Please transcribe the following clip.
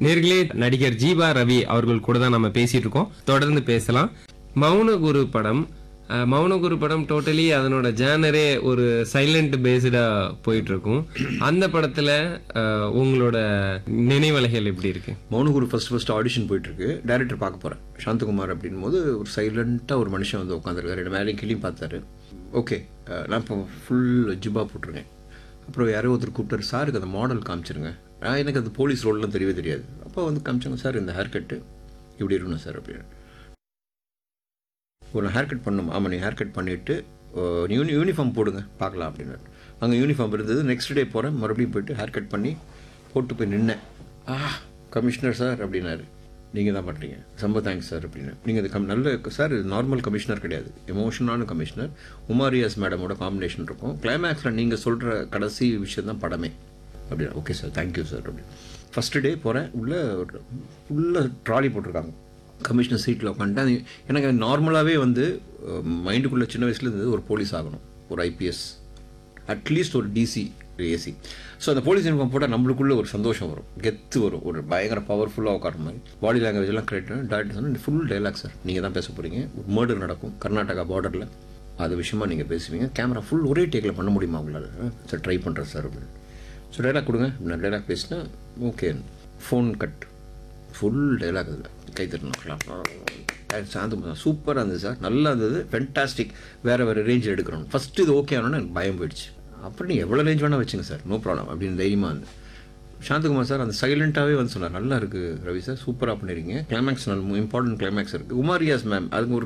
நேர்களே நடிகர் ஜீவா ரவி அவர்கள் கூட தான் நம்ம பேசிட்டு இருக்கோம் தொடர்ந்து பேசலாம் மௌனகுரு படம் அஹ், மௌனகுரு படம் டோட்டலி அதனோட ஜேனரே ஒரு சைலண்ட் பேஸ்டா போயிட்டு இருக்கும் அந்த படத்துல அஹ், உங்களோட நினைவலைகள் எப்படி இருக்கு மௌனகுரு ஃபர்ஸ்ட் ஃபர்ஸ்ட் ஆடிஷன் போயிட்டு இருக்கு டேரக்டர் பார்க்க போறேன் சாந்தகுமார் அப்படின்னும் போது ஒரு சைலண்டா ஒரு மனுஷன் வந்து உட்காந்துருக்காரு ரெண்டு மேலேயும் கிளியும் பார்த்தாரு ஓகே நான் இப்போ ஃபுல் ஜிப்பா போட்டிருக்கேன் அப்புறம் யாரோ ஒருத்தர் கூப்பிட்டாரு சாருக்கு அந்த மாடல் காமிச்சிருங்க நான் எனக்கு அந்த போலீஸ் ரோல்லாம் தெரியவே தெரியாது அப்போ வந்து காமிச்சாங்க சார் இந்த ஹேர் கட்டு இப்படி இருக்கணும் சார் அப்படின்னு ஒரு ஹேர் கட் பண்ணணும் ஆமாம் நீ ஹேர் கட் பண்ணிவிட்டு யூனி யூனிஃபார்ம் போடுங்க பார்க்கலாம் அப்படின்னாரு அங்கே யூனிஃபார்ம் இருந்தது நெக்ஸ்ட் டே போகிறேன் மறுபடியும் போயிட்டு ஹேர் கட் பண்ணி போட்டு போய் நின்னேன் ஆ கமிஷனர் சார் அப்படின்னாரு நீங்கள் தான் பண்ணுறீங்க ரொம்ப தேங்க்ஸ் சார் அப்படின்னு நீங்கள் இது கம் நல்ல சார் இது நார்மல் கமிஷனர் கிடையாது எமோஷனான கமிஷனர் உமாரியாஸ் மேடமோட காம்பினேஷன் இருக்கும் கிளைமேக்ஸில் நீங்கள் சொல்கிற கடைசி விஷயம் தான் படமே அப்படின்னா ஓகே சார் தேங்க்யூ சார் அப்படின்னு ஃபஸ்ட்டு டே போகிறேன் உள்ளே ஃபுல்லாக ட்ராலி போட்டிருக்காங்க கமிஷனர் சீட்டில் உட்காந்துட்டு அது எனக்கு நார்மலாகவே வந்து மைண்டுக்குள்ளே சின்ன வயசுல இருந்தது ஒரு போலீஸ் ஆகணும் ஒரு ஐபிஎஸ் அட்லீஸ்ட் ஒரு டிசி ஏசி ஸோ அந்த போலீஸ் யூனிஃபார்ம் போட்டால் நம்மளுக்குள்ள ஒரு சந்தோஷம் வரும் கெத்து வரும் ஒரு பயங்கர பவர்ஃபுல்லாக உட்கார மாதிரி பாடி லாங்குவேஜ் எல்லாம் கரெக்ட் டேரக்டர் சொன்னால் ஃபுல் டைலாக் சார் நீங்கள் தான் பேச போகிறீங்க ஒரு மர்டர் நடக்கும் கர்நாடகா பார்டரில் அது விஷயமா நீங்கள் பேசுவீங்க கேமரா ஃபுல் ஒரே டேக்கில் பண்ண முடியுமா உங்களால் சார் ட்ரை பண்ணுறேன் சார் அப்படின்னு ஸோ டைலாக் கொடுங்க நான் டைலாக் பேசினா okay phone cut full dialogue அதில் கை தட்டணும் சாந்து சூப்பராக இருந்தது சார் நல்லா இருந்தது ஃபென்டாஸ்டிக் வேறு வேறு ரேஞ்சில் எடுக்கிறோம் ஃபஸ்ட்டு இது ஓகே ஆனோன்னு எனக்கு பயம் போயிடுச்சு அப்புறம் நீ எவ்வளோ ரேஞ்ச் வேணால் வச்சுங்க சார் நோ ப்ராப்ளம் அப்படின்னு தைரியமாக இருந்து சாந்தகுமார் சார் அந்த சைலண்ட்டாகவே வந்து சொன்னார் நல்லா இருக்குது ரவி சார் சூப்பராக பண்ணிருக்கீங்க கிளைமேக்ஸ் நல்ல இம்பார்ட்டன்ட் கிளைமேக்ஸ் இருக்குது உமாரியாஸ் மேம் அதுக்கு ஒரு